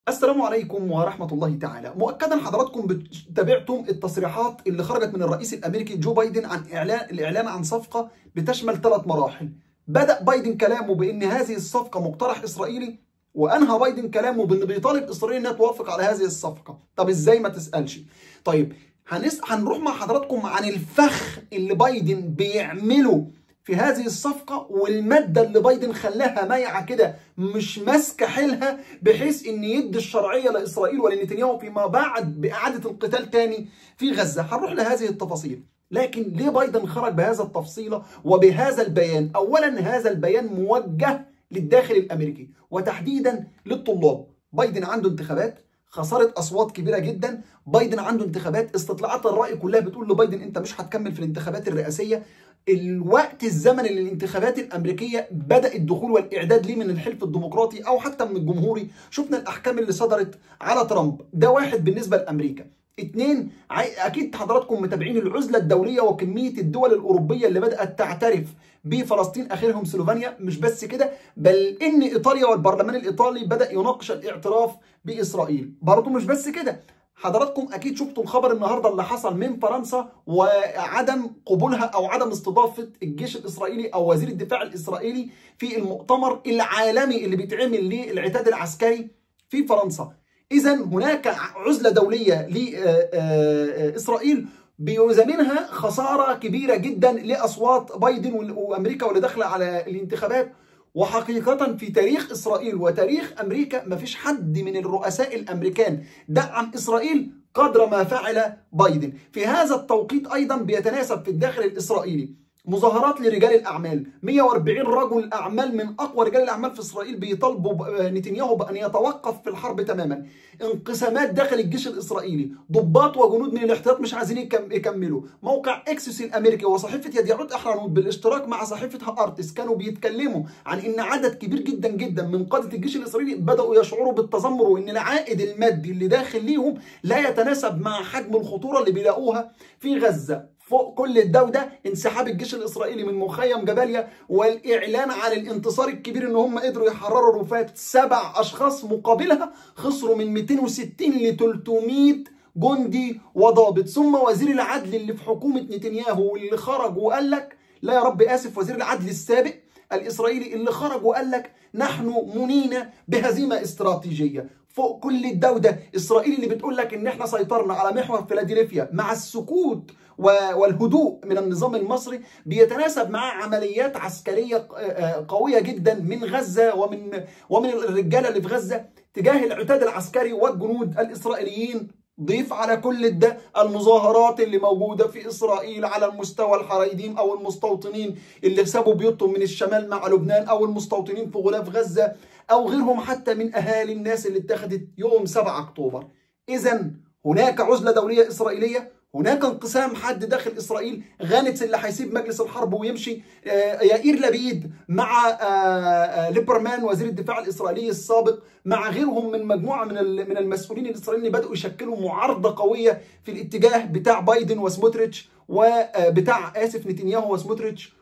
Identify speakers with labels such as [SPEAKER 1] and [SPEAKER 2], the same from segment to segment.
[SPEAKER 1] السلام عليكم ورحمة الله تعالى مؤكدا حضراتكم تابعتم التصريحات اللي خرجت من الرئيس الأمريكي جو بايدن عن إعلان الإعلان عن صفقة بتشمل ثلاث مراحل بدأ بايدن كلامه بأن هذه الصفقة مقترح إسرائيلي وأنهى بايدن كلامه بأنه بيطالب إسرائيل أنها توافق على هذه الصفقة طب إزاي ما تسألش طيب هنس... هنروح مع حضراتكم عن الفخ اللي بايدن بيعمله في هذه الصفقة والمادة اللي بايدن خلاها مايعة كده مش ماسكة حيلها بحيث ان يدي الشرعية لإسرائيل ولنتنياهو فيما بعد بإعادة القتال تاني في غزة هنروح لهذه التفاصيل لكن ليه بايدن خرج بهذا التفصيلة وبهذا البيان أولا هذا البيان موجه للداخل الأمريكي وتحديدا للطلاب بايدن عنده انتخابات خسارة أصوات كبيرة جدا بايدن عنده انتخابات استطلاعات الرأي كلها بتقول لبايدن أنت مش هتكمل في الانتخابات الرئاسية الوقت الزمني للانتخابات الامريكيه بدا الدخول والاعداد ليه من الحلف الديمقراطي او حتى من الجمهوري شفنا الاحكام اللي صدرت على ترامب ده واحد بالنسبه لامريكا اتنين اكيد حضراتكم متابعين العزله الدوليه وكميه الدول الاوروبيه اللي بدات تعترف بفلسطين اخرهم سلوفانيا مش بس كده بل ان ايطاليا والبرلمان الايطالي بدا يناقش الاعتراف باسرائيل برضه مش بس كده حضراتكم اكيد شفتوا الخبر النهارده اللي حصل من فرنسا وعدم قبولها او عدم استضافه الجيش الاسرائيلي او وزير الدفاع الاسرائيلي في المؤتمر العالمي اللي بيتعمل للعتاد العسكري في فرنسا اذا هناك عزله دوليه لاسرائيل بيزامنها خساره كبيره جدا لاصوات بايدن وامريكا واللي داخله على الانتخابات وحقيقة في تاريخ إسرائيل وتاريخ أمريكا مفيش حد من الرؤساء الأمريكان دعم إسرائيل قدر ما فعل بايدن في هذا التوقيت أيضا بيتناسب في الداخل الإسرائيلي مظاهرات لرجال الاعمال 140 رجل اعمال من اقوى رجال الاعمال في اسرائيل بيطالبوا نتنياهو بان يتوقف في الحرب تماما انقسامات داخل الجيش الاسرائيلي ضباط وجنود من الاحتياط مش عايزين يكملوا موقع اكسس الامريكي وصحيفه يديعود احرنوت بالاشتراك مع صحيفه ارتس كانوا بيتكلموا عن ان عدد كبير جدا جدا من قاده الجيش الاسرائيلي بداوا يشعروا بالتذمر وان العائد المادي اللي داخل ليهم لا يتناسب مع حجم الخطوره اللي بيلاقوها في غزه فوق كل ده وده انسحاب الجيش الاسرائيلي من مخيم جباليا والاعلان عن الانتصار الكبير ان هم قدروا يحرروا رفات سبع اشخاص مقابلها خسروا من 260 ل 300 جندي وضابط ثم وزير العدل اللي في حكومه نتنياهو واللي خرج وقال لك لا يا رب اسف وزير العدل السابق الاسرائيلي اللي خرج وقال لك نحن منينا بهزيمه استراتيجيه فوق كل الدودة إسرائيل اللي بتقول لك إن إحنا سيطرنا على محور فيلادلفيا مع السكوت والهدوء من النظام المصري بيتناسب مع عمليات عسكرية قوية جدا من غزة ومن ومن الرجالة اللي في غزة تجاه العتاد العسكري والجنود الإسرائيليين ضيف على كل ده المظاهرات اللي موجودة في إسرائيل على المستوى الحريديم أو المستوطنين اللي سابوا بيوتهم من الشمال مع لبنان أو المستوطنين في غلاف غزة أو غيرهم حتى من أهالي الناس اللي اتخذت يوم 7 أكتوبر إذا هناك عزلة دولية إسرائيلية هناك انقسام حد داخل اسرائيل غانتس اللي هيسيب مجلس الحرب ويمشي يائير لبيد مع ليبرمان وزير الدفاع الاسرائيلي السابق مع غيرهم من مجموعه من من المسؤولين الاسرائيليين بداوا يشكلوا معارضه قويه في الاتجاه بتاع بايدن وسموتريتش وبتاع اسف نتنياهو وسموتريتش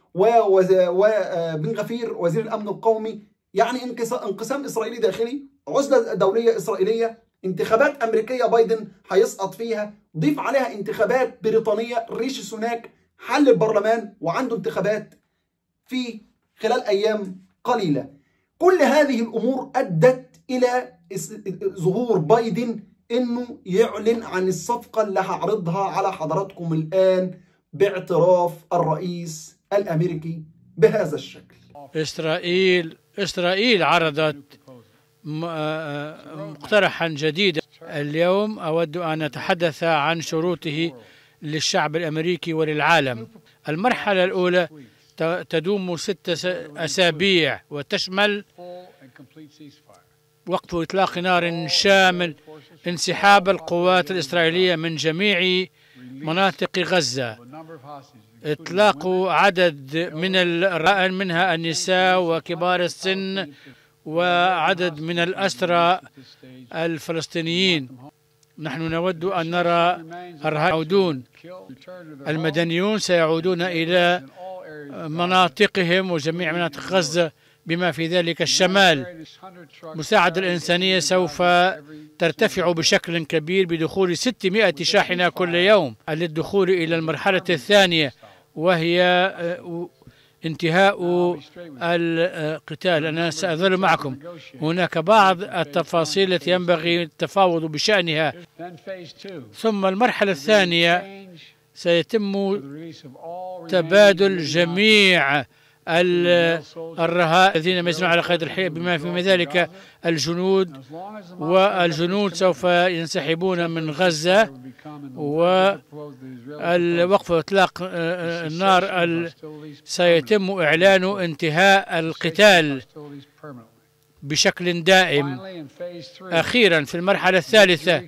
[SPEAKER 1] وبن غفير وزير الامن القومي يعني انقسام اسرائيلي داخلي عزله دوليه اسرائيليه انتخابات امريكيه بايدن هيسقط فيها ضيف عليها انتخابات بريطانيه ريشي سوناك حل البرلمان وعنده انتخابات في خلال ايام قليله كل هذه الامور ادت الى ظهور بايدن انه يعلن عن الصفقه اللي هعرضها على حضراتكم الان باعتراف الرئيس الامريكي بهذا الشكل
[SPEAKER 2] اسرائيل اسرائيل عرضت مقترحا جديدا اليوم أود أن أتحدث عن شروطه للشعب الأمريكي وللعالم المرحلة الأولى تدوم ستة أسابيع وتشمل وقف إطلاق نار شامل انسحاب القوات الإسرائيلية من جميع مناطق غزة إطلاق عدد من الرائن منها النساء وكبار السن وعدد من الأسرى الفلسطينيين نحن نود أن نرى الرهائن يعودون المدنيون سيعودون إلى مناطقهم وجميع مناطق غزة بما في ذلك الشمال مساعدة الإنسانية سوف ترتفع بشكل كبير بدخول 600 شاحنة كل يوم للدخول إلى المرحلة الثانية وهي آه، انتهاء القتال أنا سأظل معكم هناك بعض التفاصيل التي ينبغي التفاوض بشأنها ثم المرحلة الثانية سيتم تبادل جميع الرهاء الذين يسمعون على قيد الحياة بما في ذلك الجنود والجنود سوف ينسحبون من غزة والوقف إطلاق النار سيتم إعلان انتهاء القتال بشكل دائم أخيرا في المرحلة الثالثة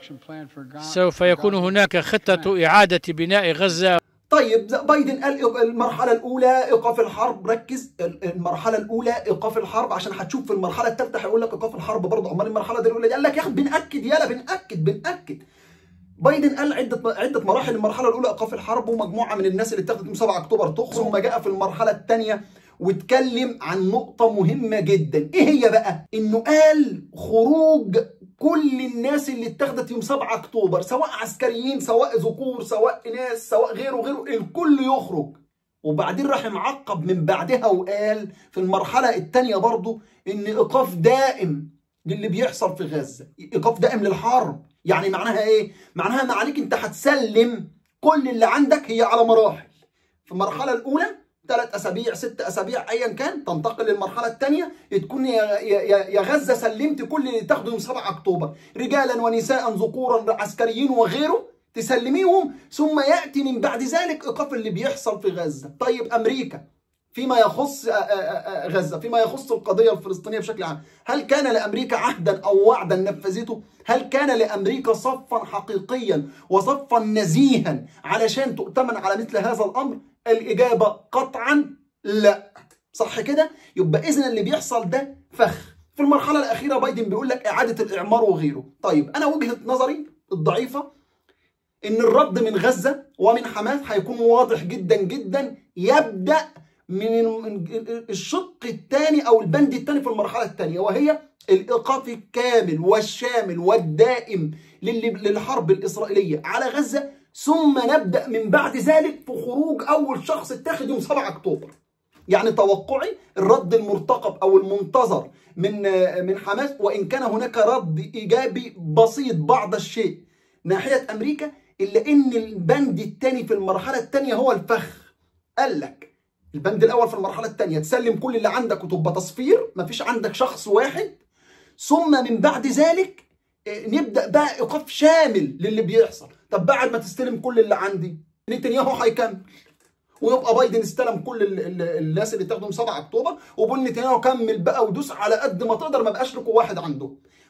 [SPEAKER 2] سوف يكون هناك خطة إعادة بناء غزة
[SPEAKER 1] طيب بايدن قال المرحلة الأولى إيقاف الحرب ركز المرحلة الأولى إيقاف الحرب عشان هتشوف في المرحلة الثالثة هيقول لك إيقاف الحرب برضه أمال المرحلة دي الأولى دي قال لك يا أخي بنأكد يالا بنأكد بنأكد بايدن قال عدة عدة مراحل المرحلة الأولى إيقاف الحرب ومجموعة من الناس اللي اتخذت يوم 7 أكتوبر تخصم ثم جاء في المرحلة الثانية واتكلم عن نقطة مهمة جدا ايه هي بقى انه قال خروج كل الناس اللي اتخذت يوم 7 اكتوبر سواء عسكريين سواء ذكور سواء ناس سواء غيره غيره الكل يخرج وبعدين راح معقب من بعدها وقال في المرحلة الثانية برضو ان ايقاف دائم للي بيحصل في غزة ايقاف دائم للحرب يعني معناها ايه معناها ما عليك انت هتسلم كل اللي عندك هي على مراحل في المرحلة الاولى ثلاث اسابيع ست اسابيع ايا كان تنتقل للمرحله الثانيه تكون يا يا غزه سلمت كل اللي تاخده يوم 7 اكتوبر رجالا ونساء ذكورا عسكريين وغيره تسلميهم ثم ياتي من بعد ذلك ايقاف اللي بيحصل في غزه طيب امريكا فيما يخص غزه فيما يخص القضيه الفلسطينيه بشكل عام هل كان لامريكا عهدا او وعدا نفذته هل كان لامريكا صفا حقيقيا وصفا نزيها علشان تؤتمن على مثل هذا الامر الإجابة قطعا لا صح كده يبقى إذن اللي بيحصل ده فخ في المرحلة الأخيرة بايدن بيقول لك إعادة الإعمار وغيره طيب أنا وجهة نظري الضعيفة إن الرد من غزة ومن حماس هيكون واضح جدا جدا يبدأ من الشق الثاني أو البند الثاني في المرحلة الثانية وهي الإيقاف الكامل والشامل والدائم للحرب الإسرائيلية على غزة ثم نبدأ من بعد ذلك في خروج أول شخص اتاخد يوم 7 أكتوبر يعني توقعي الرد المرتقب أو المنتظر من من حماس وإن كان هناك رد إيجابي بسيط بعض الشيء ناحية أمريكا إلا إن البند الثاني في المرحلة الثانية هو الفخ قال لك البند الأول في المرحلة الثانية تسلم كل اللي عندك وتبقى تصفير مفيش عندك شخص واحد ثم من بعد ذلك نبدا بقى ايقاف شامل للي بيحصل طب بعد ما تستلم كل اللي عندي نتنياهو هيكمل ويبقى بايدن استلم كل الناس اللي تاخدهم 7 اكتوبر وبقول نتنياهو كمل بقى ودوس على قد ما تقدر ما بقاش لكم واحد عنده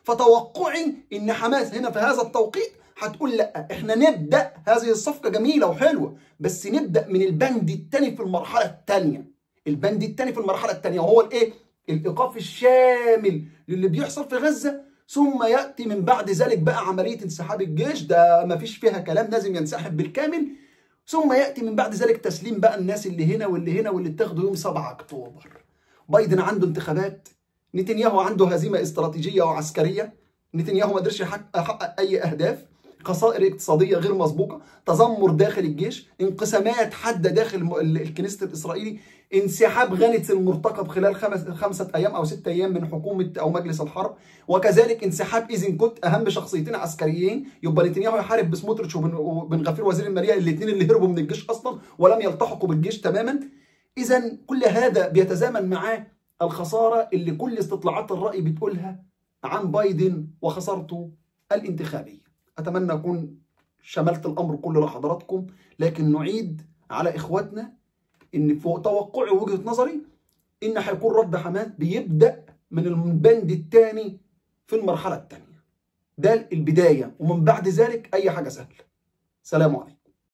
[SPEAKER 1] فتوقعي ان حماس هنا في هذا التوقيت هتقول لا احنا نبدا هذه الصفقه جميله وحلوه بس نبدا من البند الثاني في المرحله الثانيه البند الثاني في المرحله الثانيه وهو الايه الايقاف الشامل للي بيحصل في غزه ثم ياتي من بعد ذلك بقى عمليه انسحاب الجيش ده ما فيش فيها كلام لازم ينسحب بالكامل ثم ياتي من بعد ذلك تسليم بقى الناس اللي هنا واللي هنا واللي اتاخدوا يوم 7 اكتوبر بايدن عنده انتخابات نتنياهو عنده هزيمه استراتيجيه وعسكريه نتنياهو ما قدرش يحقق اي اهداف خسائر اقتصادية غير مسبوقة تذمر داخل الجيش انقسامات حادة داخل الكنيسة الإسرائيلي انسحاب غنتس المرتقب خلال خمس خمسة أيام أو ستة أيام من حكومة أو مجلس الحرب وكذلك انسحاب إيزنكوت أهم شخصيتين عسكريين يبقى نتنياهو يحارب بسموتريتش وبن غفير وزير المالية الاثنين اللي هربوا من الجيش أصلا ولم يلتحقوا بالجيش تماما إذا كل هذا بيتزامن معاه الخسارة اللي كل استطلاعات الرأي بتقولها عن بايدن وخسارته الانتخابية اتمنى اكون شملت الامر كله لحضراتكم لكن نعيد على اخواتنا ان فوق توقعي ووجهه نظري ان هيكون رد حماس بيبدا من البند الثاني في المرحله الثانيه ده البدايه ومن بعد ذلك اي حاجه سهله سلام عليكم